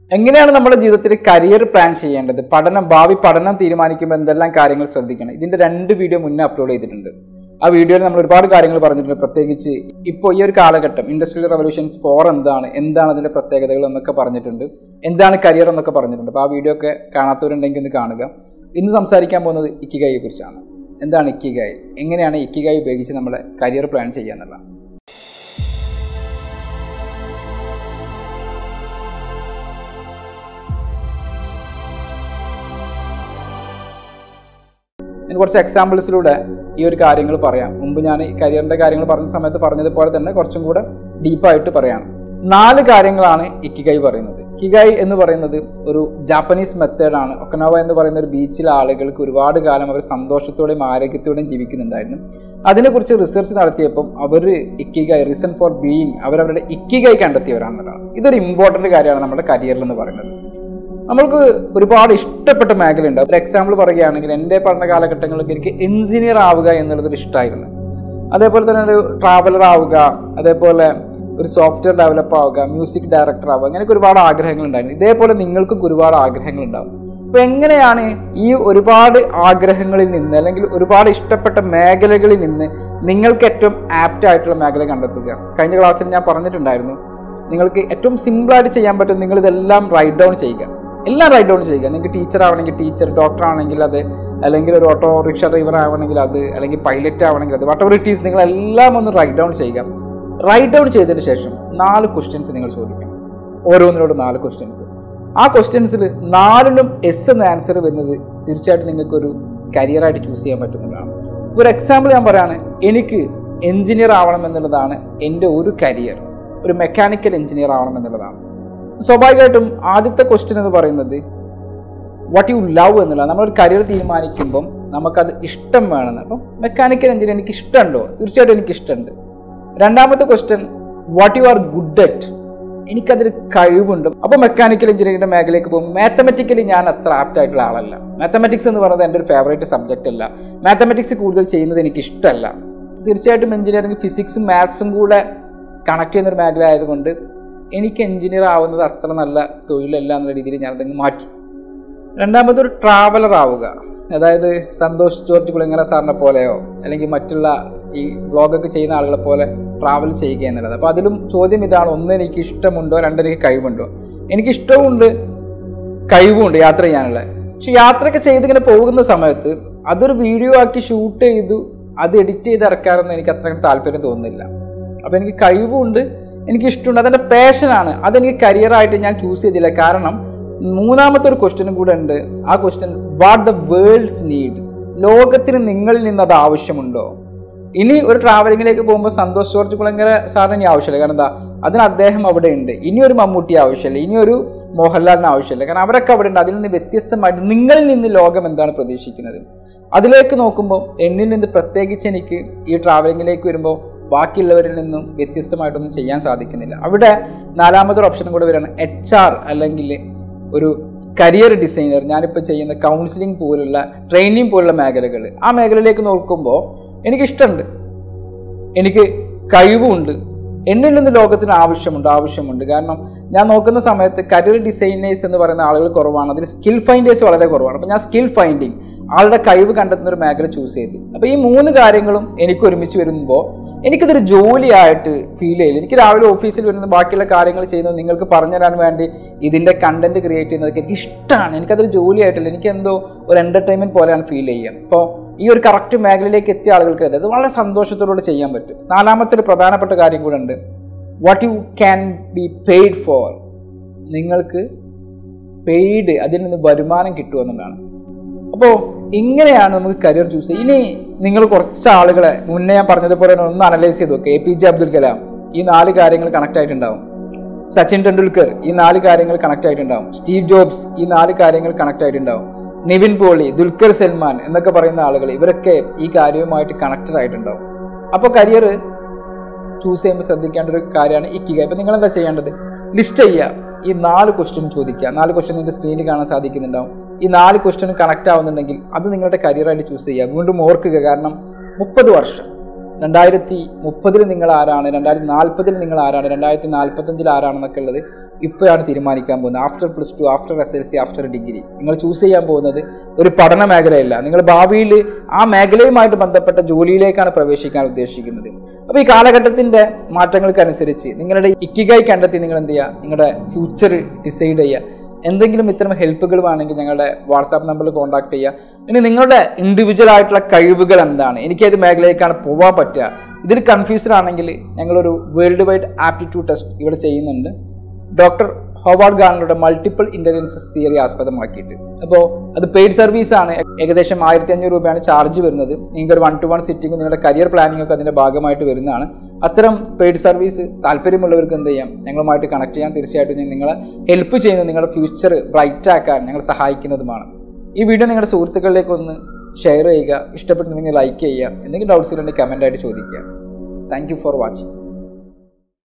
എങ്ങനെയാണ് നമ്മുടെ ജീവിതത്തിൽ കരിയർ പ്ലാൻ ചെയ്യേണ്ടത് പഠനം ഭാവി പഠനം തീരുമാനിക്കുമ്പോൾ എന്തെല്ലാം കാര്യങ്ങൾ ശ്രദ്ധിക്കണം ഇതിന്റെ രണ്ട് വീഡിയോ മുന്നേ അപ്ലോഡ് ചെയ്തിട്ടുണ്ട് ആ വീഡിയോയിൽ നമ്മൾ ഒരുപാട് കാര്യങ്ങൾ പറഞ്ഞിട്ടുണ്ട് പ്രത്യേകിച്ച് ഇപ്പോൾ ഈ ഒരു കാലഘട്ടം ഇൻഡസ്ട്രിയൽ റവല്യൂഷൻസ് ഫോർ എന്താണ് എന്താണ് അതിന്റെ പ്രത്യേകതകൾ എന്നൊക്കെ പറഞ്ഞിട്ടുണ്ട് എന്താണ് കരിയർ എന്നൊക്കെ പറഞ്ഞിട്ടുണ്ട് അപ്പോൾ ആ വീഡിയോ ഒക്കെ കാണാത്തവരുണ്ടെങ്കിൽ ഒന്ന് കാണുക ഇന്ന് സംസാരിക്കാൻ പോകുന്നത് ഇക്കിഗായിയെ കുറിച്ചാണ് എന്താണ് ഇക്കിഗായി എങ്ങനെയാണ് ഇക്കിഗായി ഉപയോഗിച്ച് നമ്മളെ കരിയർ പ്ലാൻ ചെയ്യുക എന്നുള്ളത് ഞാൻ കുറച്ച് എക്സാമ്പിൾസിലൂടെ ഈ ഒരു കാര്യങ്ങൾ പറയാം മുമ്പ് ഞാൻ ഈ കരിയറിന്റെ കാര്യങ്ങൾ പറഞ്ഞ സമയത്ത് പറഞ്ഞതുപോലെ തന്നെ കുറച്ചും കൂടെ ഡീപ്പായിട്ട് പറയാം നാല് കാര്യങ്ങളാണ് ഇക്കിഗൈ പറയുന്നത് ഇക്കിഗൈ എന്ന് പറയുന്നത് ഒരു ജാപ്പനീസ് മെത്തേഡാണ് ഒക്കനോവ എന്ന് പറയുന്ന ഒരു ബീച്ചിലെ ആളുകൾക്ക് ഒരുപാട് കാലം അവർ സന്തോഷത്തോടെയും ആരോഗ്യത്തോടെയും ജീവിക്കുന്നുണ്ടായിരുന്നു അതിനെക്കുറിച്ച് റിസർച്ച് നടത്തിയപ്പം അവർ ഇക്കിഗൈ റീസൺ ഫോർ ബീയിങ് അവരവരുടെ ഇക്കിഗൈ കണ്ടെത്തിയവരാണെന്നുള്ളതാണ് ഇതൊരു ഇമ്പോർട്ടൻ്റ് കാര്യമാണ് നമ്മുടെ കരിയറിൽ എന്ന് പറയുന്നത് നമ്മൾക്ക് ഒരുപാട് ഇഷ്ടപ്പെട്ട മേഖലയുണ്ട് ഒരു എക്സാമ്പിൾ പറയുകയാണെങ്കിൽ എൻ്റെ പഠന കാലഘട്ടങ്ങളിൽ എനിക്ക് എഞ്ചിനീയർ ആവുക എന്നുള്ളത് ഒരു ഇഷ്ടമായിരുന്നു അതേപോലെ തന്നെ ഒരു ട്രാവലർ ആവുക അതേപോലെ ഒരു സോഫ്റ്റ്വെയർ ഡെവലപ്പർ ആവുക മ്യൂസിക് ഡയറക്ടർ ആവുക അങ്ങനെയൊക്കെ ഒരുപാട് ആഗ്രഹങ്ങൾ ഉണ്ടായിരുന്നു ഇതേപോലെ നിങ്ങൾക്കും ഒരുപാട് ആഗ്രഹങ്ങൾ ഉണ്ടാവും അപ്പൊ എങ്ങനെയാണ് ഈ ഒരുപാട് ആഗ്രഹങ്ങളിൽ നിന്ന് അല്ലെങ്കിൽ ഒരുപാട് ഇഷ്ടപ്പെട്ട മേഖലകളിൽ നിന്ന് നിങ്ങൾക്ക് ഏറ്റവും ആപ്റ്റ് ആയിട്ടുള്ള മേഖല കണ്ടെത്തുക കഴിഞ്ഞ ക്ലാസ്സിൽ ഞാൻ പറഞ്ഞിട്ടുണ്ടായിരുന്നു നിങ്ങൾക്ക് ഏറ്റവും സിമ്പിളായിട്ട് ചെയ്യാൻ പറ്റും നിങ്ങൾ ഇതെല്ലാം റൈറ്റ് ഡൗൺ ചെയ്യുക എല്ലാം റൈറ്റ് ഡൗൺ ചെയ്യുക നിങ്ങൾക്ക് ടീച്ചർ ആവണമെങ്കിൽ ടീച്ചർ ഡോക്ടർ ആണെങ്കിൽ അത് അല്ലെങ്കിൽ ഒരു ഓട്ടോ റിക്ഷ ഡ്രൈവർ ആവണമെങ്കിൽ അത് അല്ലെങ്കിൽ പൈലറ്റ് ആവണമെങ്കിൽ അത് വട്ട് എവർ ഇറ്റ് ഈസ് നിങ്ങൾ എല്ലാം ഒന്ന് റൈറ്റ് ഡൗൺ ചെയ്യുക റൈറ്റ് ഡൗൺ ചെയ്തതിന് ശേഷം നാല് ക്വസ്റ്റ്യൻസ് നിങ്ങൾ ചോദിക്കണം ഓരോന്നിനോട് നാല് ക്വസ്റ്റ്യൻസ് ആ ക്വസ്റ്റ്യൻസിൽ നാലിനും എസ് എന്ന ആൻസർ വരുന്നത് തീർച്ചയായിട്ടും നിങ്ങൾക്ക് ഒരു കരിയറായിട്ട് ചൂസ് ചെയ്യാൻ പറ്റുന്നതാണ് ഒരു എക്സാമ്പിൾ ഞാൻ പറയാണ് എനിക്ക് എഞ്ചിനീയർ ആവണം എന്നുള്ളതാണ് എൻ്റെ ഒരു കരിയർ ഒരു മെക്കാനിക്കൽ എഞ്ചിനീയർ ആവണം എന്നുള്ളതാണ് സ്വാഭാവികമായിട്ടും ആദ്യത്തെ ക്വസ്റ്റ്യൻ എന്ന് പറയുന്നത് വാട്ട് യു ലവ് എന്നുള്ള നമ്മളൊരു കരിയർ തീരുമാനിക്കുമ്പം നമുക്കത് ഇഷ്ടം വേണമെന്ന് അപ്പം മെക്കാനിക്കൽ എഞ്ചിനീയർ എനിക്ക് ഇഷ്ടമുണ്ടോ തീർച്ചയായിട്ടും എനിക്ക് ഇഷ്ടമുണ്ട് രണ്ടാമത്തെ question what you are good at എനിക്കതിൽ കഴിവുണ്ട് അപ്പോൾ മെക്കാനിക്കൽ എഞ്ചിനീയറിംഗിന്റെ മേഖലയിലേക്ക് പോകുമ്പോൾ മാത്തമെറ്റിക്കലി ഞാൻ അത്ര ആപ്റ്റ് ആയിട്ടുള്ള ആളല്ല മാത്തമെറ്റിക്സ് എന്ന് പറയുന്നത് എൻ്റെ ഒരു ഫേവറേറ്റ് സബ്ജക്റ്റ് അല്ല മാത്തമെറ്റിക്സ് കൂടുതൽ ചെയ്യുന്നത് എനിക്ക് ഇഷ്ടമല്ല തീർച്ചയായിട്ടും എഞ്ചിനീയറിംഗ് ഫിസിക്സും മാത്സും കൂടെ കണക്ട് ചെയ്യുന്ന ഒരു മേഖല ആയതുകൊണ്ട് എനിക്ക് എഞ്ചിനീയർ ആവുന്നത് അത്ര നല്ല തൊഴിലല്ല എന്നുള്ള രീതിയിൽ ഞാൻ അതങ്ങ് മാറ്റി രണ്ടാമതൊരു ട്രാവലർ ആവുക അതായത് സന്തോഷ് ജോർജ് കുളങ്ങര സാറിനെ പോലെയോ അല്ലെങ്കിൽ മറ്റുള്ള ഈ വ്ളോഗൊക്കെ ചെയ്യുന്ന ആളുകളെ പോലെ ട്രാവൽ ചെയ്യുക എന്നുള്ളത് അപ്പോൾ അതിലും ചോദ്യം ഇതാണ് ഒന്ന് എനിക്ക് ഇഷ്ടമുണ്ടോ രണ്ട് എനിക്ക് കഴിവുണ്ടോ എനിക്ക് ഇഷ്ടവുമുണ്ട് കഴിവുമുണ്ട് യാത്ര ചെയ്യാനുള്ള പക്ഷെ യാത്രയൊക്കെ ചെയ്ത് ഇങ്ങനെ പോകുന്ന സമയത്ത് അതൊരു വീഡിയോ ആക്കി ഷൂട്ട് ചെയ്തു അത് എഡിറ്റ് ചെയ്ത് ഇറക്കാറൊന്നും എനിക്ക് അത്ര താല്പര്യം തോന്നുന്നില്ല അപ്പോൾ എനിക്ക് കഴിവുമുണ്ട് എനിക്ക് ഇഷ്ടമുണ്ട് അതെൻ്റെ പാഷനാണ് അതെനിക്ക് കരിയറായിട്ട് ഞാൻ ചൂസ് ചെയ്തില്ല കാരണം മൂന്നാമത്തെ ഒരു ക്വസ്റ്റ്യനും കൂടെ ഉണ്ട് ആ question what the world's needs ലോകത്തിന് നിങ്ങളിൽ നിന്ന് അത് ആവശ്യമുണ്ടോ ഇനി ഒരു ട്രാവലിങ്ങിലേക്ക് പോകുമ്പോൾ സന്തോഷ് ജോർജ് കുളങ്ങര സാറിന് ഇനി ആവശ്യമില്ല കാരണം എന്താ അതിന് അദ്ദേഹം അവിടെ ഉണ്ട് ഇനി ഒരു മമ്മൂട്ടി ആവശ്യമില്ല ഇനി ഒരു മോഹൻലാലിന് ആവശ്യമില്ല കാരണം അവരൊക്കെ അവിടെ ഉണ്ട് അതിൽ നിന്ന് വ്യത്യസ്തമായിട്ട് നിങ്ങളിൽ നിന്ന് ലോകം എന്താണ് പ്രതീക്ഷിക്കുന്നത് അതിലേക്ക് നോക്കുമ്പോൾ എന്നിൽ നിന്ന് പ്രത്യേകിച്ച് എനിക്ക് ഈ ട്രാവലിങ്ങിലേക്ക് വരുമ്പോൾ ബാക്കിയുള്ളവരിൽ നിന്നും വ്യത്യസ്തമായിട്ടൊന്നും ചെയ്യാൻ സാധിക്കുന്നില്ല അവിടെ നാലാമതൊരു ഓപ്ഷനും കൂടെ വരികയാണ് എച്ച് ആർ അല്ലെങ്കിൽ ഒരു കരിയർ ഡിസൈനർ ഞാനിപ്പോൾ ചെയ്യുന്ന കൗൺസിലിംഗ് പോലുള്ള ട്രെയിനിങ് പോലുള്ള മേഖലകൾ ആ മേഖലയിലേക്ക് നോക്കുമ്പോൾ എനിക്കിഷ്ടമുണ്ട് എനിക്ക് കഴിവുമുണ്ട് എന്നിൽ നിന്ന് ലോകത്തിന് ആവശ്യമുണ്ട് ആവശ്യമുണ്ട് കാരണം ഞാൻ നോക്കുന്ന സമയത്ത് കരിയർ ഡിസൈനേഴ്സ് എന്ന് പറയുന്ന ആളുകൾ കുറവാണ് അതിൽ സ്കിൽ ഫൈൻഡേഴ്സ് വളരെ കുറവാണ് അപ്പോൾ ഞാൻ സ്കിൽ ഫൈൻഡിങ് ആളുടെ കഴിവ് കണ്ടെത്തുന്ന ഒരു മേഖല ചൂസ് ചെയ്തു അപ്പോൾ ഈ മൂന്ന് കാര്യങ്ങളും എനിക്ക് ഒരുമിച്ച് വരുമ്പോൾ എനിക്കിതൊരു ജോലിയായിട്ട് ഫീൽ ചെയ്യില്ല എനിക്ക് രാവിലെ ഓഫീസിൽ വരുന്ന ബാക്കിയുള്ള കാര്യങ്ങൾ ചെയ്യുന്നത് നിങ്ങൾക്ക് പറഞ്ഞുതരാൻ വേണ്ടി ഇതിൻ്റെ കണ്ടന്റ് ക്രിയേറ്റ് ചെയ്യുന്നതൊക്കെ എനിക്ക് ഇഷ്ടമാണ് എനിക്കതൊരു ജോലിയായിട്ടില്ല എനിക്ക് എന്തോ ഒരു എൻ്റർടൈൻമെൻറ്റ് പോലെയാണ് ഫീൽ ചെയ്യുക അപ്പോൾ ഈ ഒരു കറക്റ്റ് മേഖലയിലേക്ക് എത്തിയ ആളുകൾക്ക് അത് വളരെ സന്തോഷത്തോടെ ചെയ്യാൻ പറ്റും നാലാമത്തെ ഒരു പ്രധാനപ്പെട്ട കാര്യം കൂടെ ഉണ്ട് what you can be paid for നിങ്ങൾക്ക് പെയ്ഡ് അതിൽ നിന്ന് വരുമാനം കിട്ടുമെന്നുള്ളതാണ് അപ്പോൾ ഇങ്ങനെയാണ് നമുക്ക് കരിയർ ചൂസ് ചെയ്യുക ഇനി നിങ്ങൾ കുറച്ച് ആളുകളെ മുന്നേ ഞാൻ പറഞ്ഞതുപോലെ തന്നെ ഒന്ന് അനലൈസ് ചെയ്ത് നോക്കുക A P J Abdul Kalam ഈ നാല് കാര്യങ്ങൾ കണക്ട് ആയിട്ടുണ്ടാവും സച്ചിൻ ടെണ്ടുൽക്കർ ഈ നാല് കാര്യങ്ങൾ കണക്ട് ആയിട്ടുണ്ടാവും സ്റ്റീവ് ജോബ്സ് ഈ നാല് കാര്യങ്ങൾ കണക്ട് ആയിട്ടുണ്ടാവും നിവിൻ പോളി ദുൽഖർ സൽമാൻ എന്നൊക്കെ പറയുന്ന ആളുകൾ ഇവരൊക്കെ ഈ കാര്യവുമായിട്ട് കണക്റ്റഡ് ആയിട്ടുണ്ടാവും അപ്പോൾ കരിയർ ചൂസ് ചെയ്യുമ്പോൾ ശ്രദ്ധിക്കേണ്ട ഒരു കാര്യമാണ് ഇക്കിക ഇപ്പം നിങ്ങൾ എന്താ ചെയ്യേണ്ടത് ലിസ്റ്റ് ചെയ്യുക ഈ നാല് ക്വസ്റ്റ്യൻ ചോദിക്കുക നാല് ക്വസ്റ്റ്യൻ നിങ്ങൾക്ക് സ്ക്രീനിൽ കാണാൻ സാധിക്കുന്നുണ്ടാവും ഈ നാല് ക്വസ്റ്റ്യൻ കണക്ട് ആവുന്നുണ്ടെങ്കിൽ അത് നിങ്ങളുടെ കരിയറായിട്ട് ചൂസ് ചെയ്യുക വീണ്ടും ഓർക്കുക കാരണം മുപ്പത് വർഷം രണ്ടായിരത്തി മുപ്പതിൽ നിങ്ങൾ ആരാണ് രണ്ടായിരത്തി നാൽപ്പതിൽ നിങ്ങൾ ആരാണ് രണ്ടായിരത്തി നാൽപ്പത്തഞ്ചിൽ ആരാണെന്നൊക്കെ ഉള്ളത് ഇപ്പോഴാണ് തീരുമാനിക്കാൻ പോകുന്നത് after plus two after S L C after degree നിങ്ങൾ ചൂസ് ചെയ്യാൻ പോകുന്നത് ഒരു പഠന മേഖലയല്ല നിങ്ങൾ ഭാവിയിൽ ആ മേഖലയുമായിട്ട് ബന്ധപ്പെട്ട ജോലിയിലേക്കാണ് പ്രവേശിക്കാൻ ഉദ്ദേശിക്കുന്നത് അപ്പോൾ ഈ കാലഘട്ടത്തിൻ്റെ മാറ്റങ്ങൾക്കനുസരിച്ച് നിങ്ങളുടെ ഇക്കിഗായി കണ്ടെത്തി നിങ്ങൾ എന്ത് ചെയ്യുക നിങ്ങളുടെ ഫ്യൂച്ചർ ഡിസൈഡ് ചെയ്യുക എന്തെങ്കിലും ഇത്തരം ഹെൽപ്പുകൾ വേണമെങ്കിൽ ഞങ്ങളുടെ വാട്സാപ്പ് നമ്പറിൽ കോൺടാക്ട് ചെയ്യുക ഇനി നിങ്ങളുടെ ഇൻഡിവിജ്വൽ ആയിട്ടുള്ള കഴിവുകൾ എന്താണ് എനിക്ക് ഏത് മേഖലയിലേക്കാണ് പോകാൻ പറ്റുക ഇതിൽ കൺഫ്യൂസ്ഡ് ആണെങ്കിൽ ഞങ്ങളൊരു വേൾഡ് വൈഡ് ആപ്റ്റിറ്റ്യൂഡ് ടെസ്റ്റ് ഇവിടെ ചെയ്യുന്നുണ്ട് ഡോക്ടർ ഹോവാർഡ് ഗാർണറുടെ മൾട്ടിപ്പിൾ ഇന്റലിജൻസസ് തിയറി ആസ്പദമാക്കിയിട്ട് അപ്പോൾ അത് പെയ്ഡ് സർവീസ് ആണ് ഏകദേശം ആയിരത്തി അഞ്ഞൂറ് രൂപയാണ് ചാർജ് വരുന്നത് നിങ്ങൾക്ക് ഒരു വൺ ടു വൺ സിറ്റിംഗ് നിങ്ങളുടെ കരിയർ പ്ലാനിംഗ് ഒക്കെ അതിന്റെ ഭാഗമായിട്ട് വരുന്നതാണ് അത്തരം പെയ്ഡ് സർവീസ് താല്പര്യമുള്ളവർക്ക് എന്ത് ചെയ്യാം ഞങ്ങളുമായിട്ട് കണക്ട് ചെയ്യാൻ തീർച്ചയായിട്ടും ഞാൻ നിങ്ങളെ ഹെൽപ്പ് ചെയ്യുന്നത് നിങ്ങളുടെ ഫ്യൂച്ചർ ബ്രൈറ്റ് ആക്കാൻ ഞങ്ങൾ സഹായിക്കുന്നതുമാണ് ഈ വീഡിയോ നിങ്ങളുടെ സുഹൃത്തുക്കളിലേക്ക് ഒന്ന് ഷെയർ ചെയ്യുക ഇഷ്ടപ്പെട്ട് നിങ്ങൾ ലൈക്ക് ചെയ്യുക എന്തെങ്കിലും ഡൗട്ട്സ് ഉണ്ടെങ്കിൽ കമൻ്റ് ആയിട്ട് ചോദിക്കുക താങ്ക് യു ഫോർ വാച്ചിങ്